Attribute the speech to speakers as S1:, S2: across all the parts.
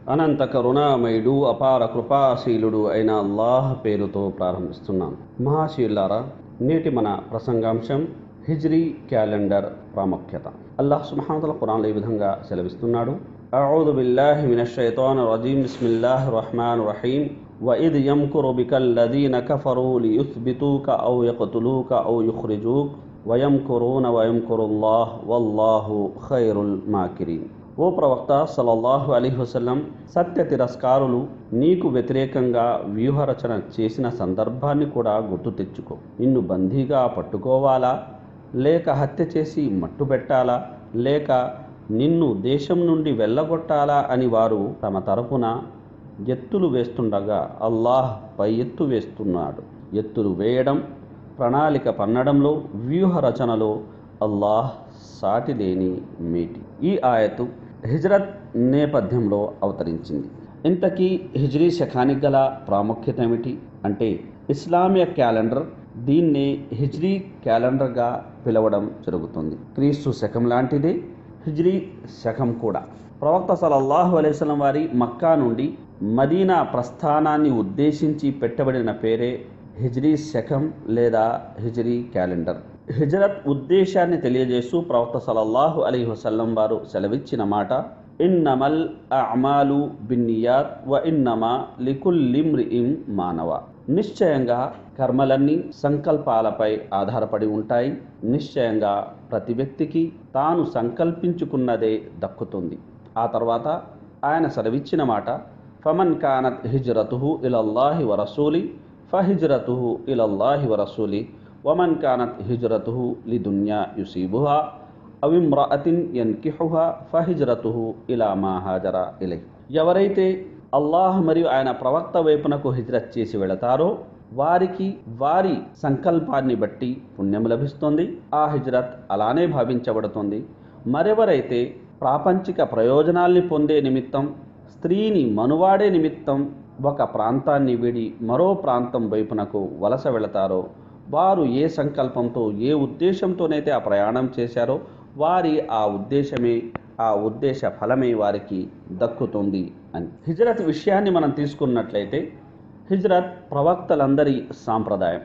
S1: అనంత కరుణామయుడు అపార కృపాశీలుడు అయిన అల్లాహ్ పేరుతో ప్రారంభిస్తున్నాను మహాశీలారా నేటి మన ప్రసంగాంశం హిజ్రీ క్యాలెండర్ ప్రాముఖ్యత అల్లాహ్ సుబ్హానహు ఖురాన్లో ఈ విధంగా సెలవిస్తున్నాడు أعوذ بالله من الشيطان الرجيم بسم الله الرحمن الرحيم وإذ يمكر بك الذين كفروا ليثبتوك أو يقتلوك أو يخرجوك ويمكرون ويمكر الله والله خير الماكرين ఓ ప్రవక్త సల్లల్లాహు అలీహి వసల్లం సత్య తిరస్కారులు నీకు వ్యతిరేకంగా వ్యూహరచన చేసిన సందర్భాన్ని కూడా గుర్తు తెచ్చుకో నిన్ను బందీగా పట్టుకోవాలా లేక హత్య చేసి మట్టుబెట్టాలా లేక నిన్ను దేశం నుండి వెళ్ళగొట్టాలా అని వారు తమ తరపున ఎత్తులు వేస్తుండగా అల్లాహ్ పై ఎత్తు వేస్తున్నాడు ఎత్తులు వేయడం ప్రణాళిక పన్నడంలో వ్యూహ రచనలో అల్లాహ్ సాటి లేని మేటి ఈ ఆయతు హిజ్రత్ నేపథ్యంలో అవతరించింది ఇంతకీ హిజ్రీ శకానికి గల ప్రాముఖ్యత ఏమిటి అంటే ఇస్లామియ క్యాలెండర్ దీన్నే హిజ్రీ క్యాలెండర్గా పిలవడం జరుగుతుంది క్రీస్తు శకం లాంటిదే హిజ్రీ శకం కూడా ప్రవక్త సలల్లాహు అలైస్లం వారి మక్కా నుండి మదీనా ప్రస్థానాన్ని ఉద్దేశించి పెట్టబడిన పేరే హిజ్రీ శకం లేదా హిజ్రీ క్యాలెండర్ హిజ్రత్ ఉద్దేశాన్ని తెలియజేస్తూ ప్రవక్త సలల్లాహు అలీ వసల్లం వారు సెలవిచ్చిన మాట ఇన్నమల్ అమాలు బిన్నియాత్ వ ఇన్నమా లికుల్లిమ్రిఇం మానవ నిశ్చయంగా కర్మలన్నీ సంకల్పాలపై ఆధారపడి ఉంటాయి నిశ్చయంగా ప్రతి వ్యక్తికి తాను సంకల్పించుకున్నదే దక్కుతుంది ఆ తర్వాత ఆయన సెలవిచ్చిన మాట ఫమన్ కానత్ హిజ్రతుహు ఇలల్లాహి వరసూలి ఫహిజ్రతుహు ఇలల్లాహి వరసూలి వమన్ కానత్ హిజ్రతుహు లిదున్యా యుసీబుహా అవిమ్రాతిన్ యన్కిహుహా ఫహిజ్రతుహు ఇలా మా హాజరా ఇలై ఎవరైతే అల్లాహ్ మరియు ఆయన ప్రవక్త వైపునకు హిజ్రత్ చేసి వెళతారో వారికి వారి సంకల్పాన్ని బట్టి పుణ్యం లభిస్తుంది ఆ హిజ్రత్ అలానే భావించబడుతుంది మరెవరైతే ప్రాపంచిక ప్రయోజనాల్ని పొందే నిమిత్తం స్త్రీని మనువాడే నిమిత్తం ఒక ప్రాంతాన్ని విడి మరో ప్రాంతం వైపునకు వలస వెళతారో వారు ఏ సంకల్పంతో ఏ ఉద్దేశంతోనైతే ఆ ప్రయాణం చేశారో వారి ఆ ఉద్దేశమే ఆ ఉద్దేశ ఫలమే వారికి దక్కుతుంది అని హిజ్రత్ విషయాన్ని మనం తీసుకున్నట్లయితే హిజ్రత్ ప్రవక్తలందరి సాంప్రదాయం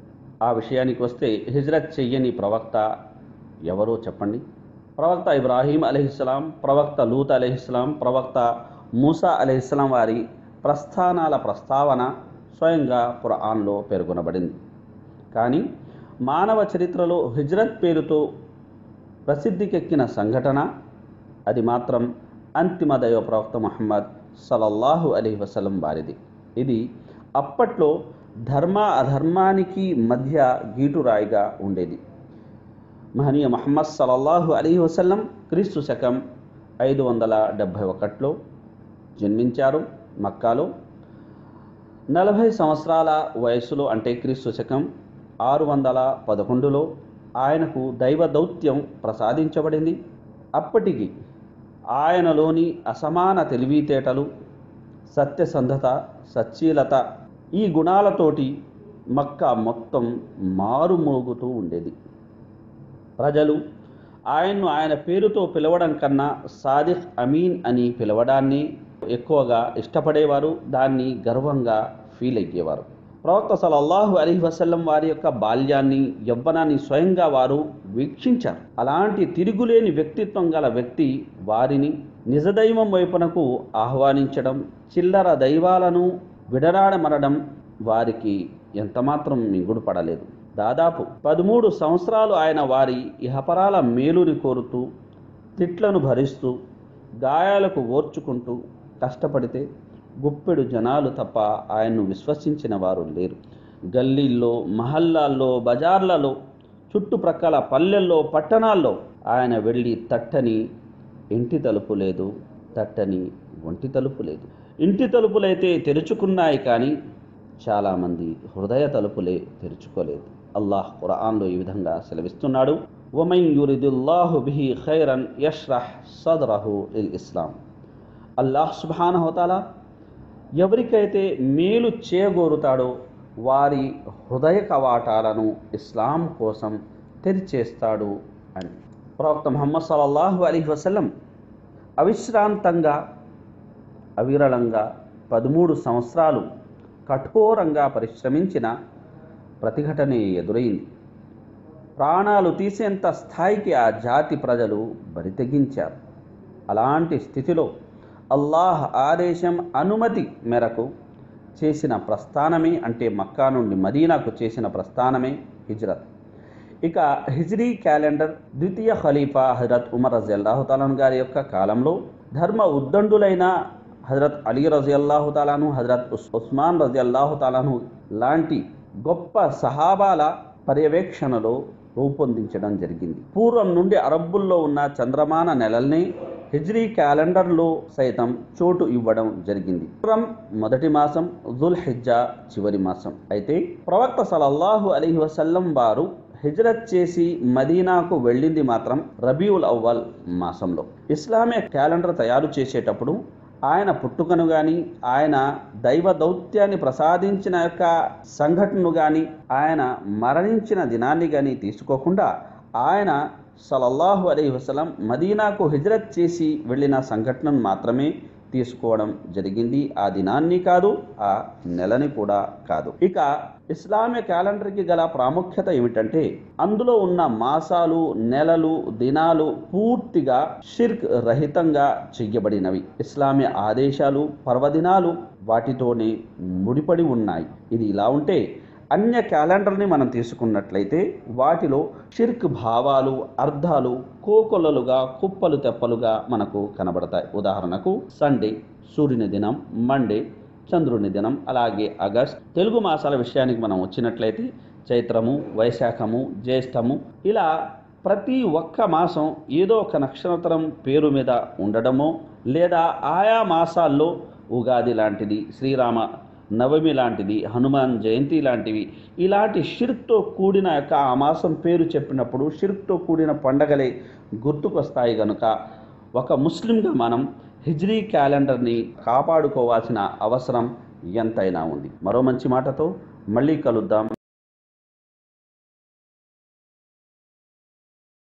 S1: ఆ విషయానికి వస్తే హిజ్రత్ చెయ్యని ప్రవక్త ఎవరో చెప్పండి ప్రవక్త ఇబ్రాహీం అలహిస్లాం ప్రవక్త లూత్ అలహిస్లాం ప్రవక్త మూసా అలహిస్లాం వారి ప్రస్థానాల ప్రస్తావన స్వయంగా ఖురాన్లో పేర్కొనబడింది కానీ మానవ చరిత్రలో హిజ్రత్ పేరుతో ప్రసిద్ధికెక్కిన సంఘటన అది మాత్రం అంతిమ దైవ ప్రవక్త మహమ్మద్ సలల్లాహు అలీ వసలం వారిది ఇది అప్పట్లో ధర్మ అధర్మానికి మధ్య గీటురాయిగా ఉండేది మహనీయ మహమ్మద్ సలల్లాహు అలీ వసల్లం క్రీస్తు శకం ఐదు వందల డెబ్భై ఒకటిలో జన్మించారు మక్కాలో నలభై సంవత్సరాల వయసులో అంటే క్రీస్తు శకం ఆరు వందల పదకొండులో ఆయనకు దైవ దౌత్యం ప్రసాదించబడింది అప్పటికి ఆయనలోని అసమాన తెలివితేటలు సత్యసంధత సచ్చీలత ఈ గుణాలతోటి మక్కా మొత్తం మారుమోగుతూ ఉండేది ప్రజలు ఆయన్ను ఆయన పేరుతో పిలవడం కన్నా సాదిక్ అమీన్ అని పిలవడాన్ని ఎక్కువగా ఇష్టపడేవారు దాన్ని గర్వంగా ఫీల్ అయ్యేవారు ప్రవక్త సలల్లాహు అలీ వసల్లం వారి యొక్క బాల్యాన్ని యవ్వనాన్ని స్వయంగా వారు వీక్షించారు అలాంటి తిరుగులేని వ్యక్తిత్వం గల వ్యక్తి వారిని నిజదైవం వైపునకు ఆహ్వానించడం చిల్లర దైవాలను విడనాడమనడం వారికి ఎంతమాత్రం మింగుడు పడలేదు దాదాపు పదమూడు సంవత్సరాలు ఆయన వారి ఇహపరాల మేలుని కోరుతూ తిట్లను భరిస్తూ గాయాలకు ఓర్చుకుంటూ కష్టపడితే గుప్పెడు జనాలు తప్ప ఆయన్ను విశ్వసించిన వారు లేరు గల్లీల్లో మహల్లాల్లో బజార్లలో చుట్టుప్రక్కల పల్లెల్లో పట్టణాల్లో ఆయన వెళ్ళి తట్టని ఇంటి తలుపు లేదు తట్టని ఒంటి తలుపు లేదు ఇంటి తలుపులైతే తెరుచుకున్నాయి కానీ చాలామంది హృదయ తలుపులే తెరుచుకోలేదు అల్లాహ్ ఖురాన్లో ఈ విధంగా సెలవిస్తున్నాడు వమన్ యురిదుల్లాహు బిహి ఖైరన్ యష్రహ్ సద్రహు ఇల్ ఇస్లాం అల్లాహ్ సుబానహోతాలా ఎవరికైతే మేలు చేయగోరుతాడో వారి హృదయ కవాటాలను ఇస్లాం కోసం తెరిచేస్తాడు అని ప్రవక్త ముహమ్మద్ సల్లల్లాహు అలీ వసల్లం అవిశ్రాంతంగా అవిరళంగా పదమూడు సంవత్సరాలు కఠోరంగా పరిశ్రమించిన ప్రతిఘటనే ఎదురైంది ప్రాణాలు తీసేంత స్థాయికి ఆ జాతి ప్రజలు బరితెగించారు అలాంటి స్థితిలో అల్లాహ్ ఆదేశం అనుమతి మేరకు చేసిన ప్రస్థానమే అంటే మక్కా నుండి మదీనాకు చేసిన ప్రస్థానమే హిజ్రత్ ఇక హిజ్రీ క్యాలెండర్ ద్వితీయ ఖలీఫా హజరత్ ఉమర్ రజియల్లాహు తాలాను గారి యొక్క కాలంలో ధర్మ ఉద్దండులైన హజరత్ అలీ రజియల్లాహు తాలాను హజరత్ ఉస్ ఉస్మాన్ రజియల్లాహు తాలాను లాంటి గొప్ప సహాబాల పర్యవేక్షణలో రూపొందించడం జరిగింది పూర్వం నుండి అరబ్బుల్లో ఉన్న చంద్రమాన నెలల్ని హిజ్రీ క్యాలెండర్లో సైతం చోటు ఇవ్వడం జరిగింది ముహర్రం మొదటి మాసం జుల్ హిజ్జా చివరి మాసం అయితే ప్రవక్త సలల్లాహు అలీహి వసల్లం వారు హిజ్రత్ చేసి మదీనాకు వెళ్ళింది మాత్రం రబీవుల్ అవ్వల్ మాసంలో ఇస్లామిక్ క్యాలెండర్ తయారు చేసేటప్పుడు ఆయన పుట్టుకను కానీ ఆయన దైవ దౌత్యాన్ని ప్రసాదించిన యొక్క సంఘటనను కానీ ఆయన మరణించిన దినాన్ని కానీ తీసుకోకుండా ఆయన సలల్లాహు అలీ వసలం మదీనాకు హిజ్రత్ చేసి వెళ్ళిన సంఘటనను మాత్రమే తీసుకోవడం జరిగింది ఆ దినాన్ని కాదు ఆ నెలని కూడా కాదు ఇక ఇస్లామిక్ క్యాలెండర్కి గల ప్రాముఖ్యత ఏమిటంటే అందులో ఉన్న మాసాలు నెలలు దినాలు పూర్తిగా షిర్క్ రహితంగా చెయ్యబడినవి ఇస్లామియ ఆదేశాలు పర్వదినాలు వాటితోనే ముడిపడి ఉన్నాయి ఇది ఇలా ఉంటే అన్య క్యాలెండర్ని మనం తీసుకున్నట్లయితే వాటిలో షిర్క్ భావాలు అర్థాలు కోకొల్లలుగా కుప్పలు తెప్పలుగా మనకు కనబడతాయి ఉదాహరణకు సండే సూర్యుని దినం మండే చంద్రుని దినం అలాగే ఆగస్ట్ తెలుగు మాసాల విషయానికి మనం వచ్చినట్లయితే చైత్రము వైశాఖము జ్యేష్ఠము ఇలా ప్రతి ఒక్క మాసం ఏదో ఒక నక్షత్రం పేరు మీద ఉండడమో లేదా ఆయా మాసాల్లో ఉగాది లాంటిది శ్రీరామ నవమి లాంటిది హనుమాన్ జయంతి లాంటివి ఇలాంటి షిర్క్తో కూడిన యొక్క ఆ మాసం పేరు చెప్పినప్పుడు షిర్క్తో కూడిన పండగలే గుర్తుకొస్తాయి కనుక ఒక ముస్లింగా మనం హిజ్రీ క్యాలెండర్ని కాపాడుకోవాల్సిన అవసరం ఎంతైనా ఉంది మరో మంచి మాటతో మళ్ళీ కలుద్దాం